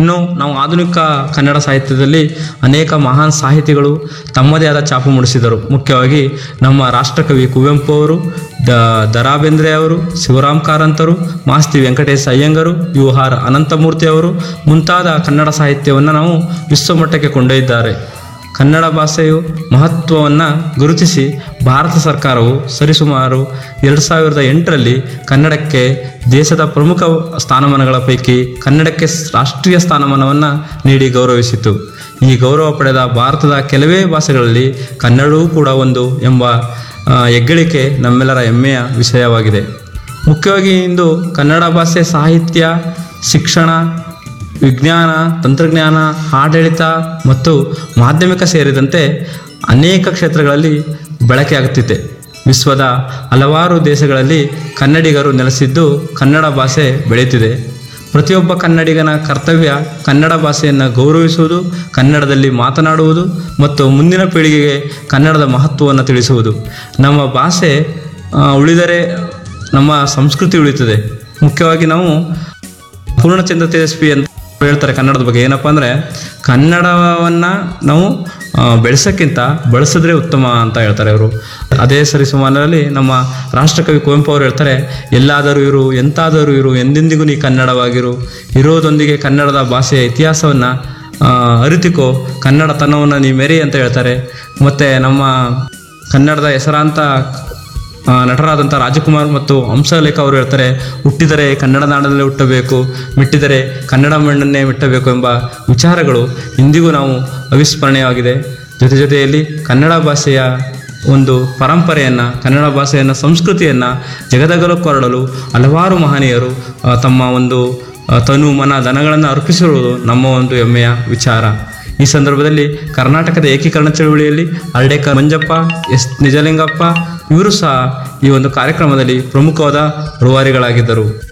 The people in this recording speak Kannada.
ಇನ್ನು ನಾವು ಆಧುನಿಕ ಕನ್ನಡ ಸಾಹಿತ್ಯದಲ್ಲಿ ಅನೇಕ ಮಹಾನ್ ಸಾಹಿತಿಗಳು ತಮ್ಮದೇ ಆದ ಛಾಪು ಮೂಡಿಸಿದರು ಮುಖ್ಯವಾಗಿ ನಮ್ಮ ರಾಷ್ಟ್ರಕವಿ ಕುವೆಂಪು ಅವರು ದ ದರಾ ಬೇಂದ್ರೆ ಅವರು ಶಿವರಾಮ್ ಕಾರಂತರು ಮಾಸ್ತಿ ವೆಂಕಟೇಶ ಅಯ್ಯಂಗರು ಯು ಆರ್ ಅನಂತಮೂರ್ತಿ ಅವರು ಮುಂತಾದ ಕನ್ನಡ ಸಾಹಿತ್ಯವನ್ನು ನಾವು ವಿಶ್ವಮಟ್ಟಕ್ಕೆ ಕೊಂಡೊಯ್ದಿದ್ದಾರೆ ಕನ್ನಡ ಭಾಷೆಯು ಮಹತ್ವವನ್ನು ಗುರುತಿಸಿ ಭಾರತ ಸರ್ಕಾರವು ಸರಿಸುಮಾರು ಎರಡು ಸಾವಿರದ ಎಂಟರಲ್ಲಿ ಕನ್ನಡಕ್ಕೆ ದೇಶದ ಪ್ರಮುಖ ಸ್ಥಾನಮಾನಗಳ ಪೈಕಿ ಕನ್ನಡಕ್ಕೆ ರಾಷ್ಟ್ರೀಯ ಸ್ಥಾನಮಾನವನ್ನು ನೀಡಿ ಗೌರವಿಸಿತು ಈ ಗೌರವ ಪಡೆದ ಭಾರತದ ಕೆಲವೇ ಭಾಷೆಗಳಲ್ಲಿ ಕನ್ನಡವೂ ಕೂಡ ಒಂದು ಎಂಬ ಆ, ಹೆಗ್ಗಳಿಕೆ ನಮ್ಮೆಲ್ಲರ ಹೆಮ್ಮೆಯ ವಿಷಯವಾಗಿದೆ ಮುಖ್ಯವಾಗಿ ಇಂದು ಕನ್ನಡ ಭಾಷೆ ಸಾಹಿತ್ಯ ಶಿಕ್ಷಣ ವಿಜ್ಞಾನ ತಂತ್ರಜ್ಞಾನ ಆಡಳಿತ ಮತ್ತು ಮಾಧ್ಯಮಿಕ ಸೇರಿದಂತೆ ಅನೇಕ ಕ್ಷೇತ್ರಗಳಲ್ಲಿ ಬಳಕೆಯಾಗುತ್ತಿದೆ ವಿಶ್ವದ ಹಲವಾರು ದೇಶಗಳಲ್ಲಿ ಕನ್ನಡಿಗರು ನೆಲೆಸಿದ್ದು ಕನ್ನಡ ಭಾಷೆ ಬೆಳೆಯುತ್ತಿದೆ ಪ್ರತಿಯೊಬ್ಬ ಕನ್ನಡಿಗನ ಕರ್ತವ್ಯ ಕನ್ನಡ ಭಾಷೆಯನ್ನು ಗೌರವಿಸುವುದು ಕನ್ನಡದಲ್ಲಿ ಮಾತನಾಡುವುದು ಮತ್ತು ಮುಂದಿನ ಪೀಳಿಗೆಗೆ ಕನ್ನಡದ ಮಹತ್ವವನ್ನು ತಿಳಿಸುವುದು ನಮ್ಮ ಭಾಷೆ ಆ, ಉಳಿದರೆ ನಮ್ಮ ಸಂಸ್ಕೃತಿ ಉಳಿಯುತ್ತದೆ ಮುಖ್ಯವಾಗಿ ನಾವು ಪೂರ್ಣಚಂದ್ರ ತೇಜಸ್ವಿ ಅಂತ ಹೇಳ್ತಾರೆ ಕನ್ನಡದ ಬಗ್ಗೆ ಏನಪ್ಪ ಅಂದರೆ ಕನ್ನಡವನ್ನು ನಾವು ಆ, ಬೆಳೆಸೋಕ್ಕಿಂತ ಬಳಸಿದ್ರೆ ಉತ್ತಮ ಅಂತ ಹೇಳ್ತಾರೆ ಅವರು ಅದೇ ಸರಿಸುಮಾರಲ್ಲಿ ನಮ್ಮ ರಾಷ್ಟ್ರಕವಿ ಕುವೆಂಪು ಅವರು ಹೇಳ್ತಾರೆ ಎಲ್ಲಾದರೂ ಇರು ಎಂತಾದರೂ ಇರು ಎಂದೆಂದಿಗೂ ನೀ ಕನ್ನಡವಾಗಿರು ಇರೋದೊಂದಿಗೆ ಕನ್ನಡದ ಭಾಷೆಯ ಇತಿಹಾಸವನ್ನು ಅರಿತುಕೋ ಕನ್ನಡ ತನವನ್ನು ನೀ ಮೆರಿ ಅಂತ ಹೇಳ್ತಾರೆ ಮತ್ತು ನಮ್ಮ ಕನ್ನಡದ ಹೆಸರಾಂತ ಆ, ನಟರಾದಂಥ ರಾಜಕುಮಾರ್ ಮತ್ತು ಹಂಸಲೇಖ ಅವರು ಹೇಳ್ತಾರೆ ಹುಟ್ಟಿದರೆ ಕನ್ನಡ ನಾಡಲ್ಲೇ ಹುಟ್ಟಬೇಕು ಮೆಟ್ಟಿದರೆ ಕನ್ನಡ ಮಣ್ಣನ್ನೇ ಮೆಟ್ಟಬೇಕು ಎಂಬ ವಿಚಾರಗಳು ಇಂದಿಗೂ ನಾವು ಅವಿಸ್ಮರಣೀಯವಾಗಿದೆ ಜೊತೆ ಜೊತೆಯಲ್ಲಿ ಕನ್ನಡ ಭಾಷೆಯ ಒಂದು ಪರಂಪರೆಯನ್ನು ಕನ್ನಡ ಭಾಷೆಯನ್ನು ಸಂಸ್ಕೃತಿಯನ್ನು ಜಗದಗಲು ಕೊರಡಲು ಹಲವಾರು ಮಹನೀಯರು ಆ, ತಮ್ಮ ಒಂದು ಆ, ತನು ಮನ ಧನಗಳನ್ನು ಅರ್ಪಿಸಿರುವುದು ನಮ್ಮ ಒಂದು ಹೆಮ್ಮೆಯ ವಿಚಾರ ಈ ಸಂದರ್ಭದಲ್ಲಿ ಕರ್ನಾಟಕದ ಏಕೀಕರಣ ಚಳುವಳಿಯಲ್ಲಿ ಹರ್ಡೇಕ ಮಂಜಪ್ಪ ಎಸ್ ನಿಜಲಿಂಗಪ್ಪ ಇವರು ಸಹ ಈ ಒಂದು ಕಾರ್ಯಕ್ರಮದಲ್ಲಿ ಪ್ರಮುಖವಾದ ರೂವಾರಿಗಳಾಗಿದ್ದರು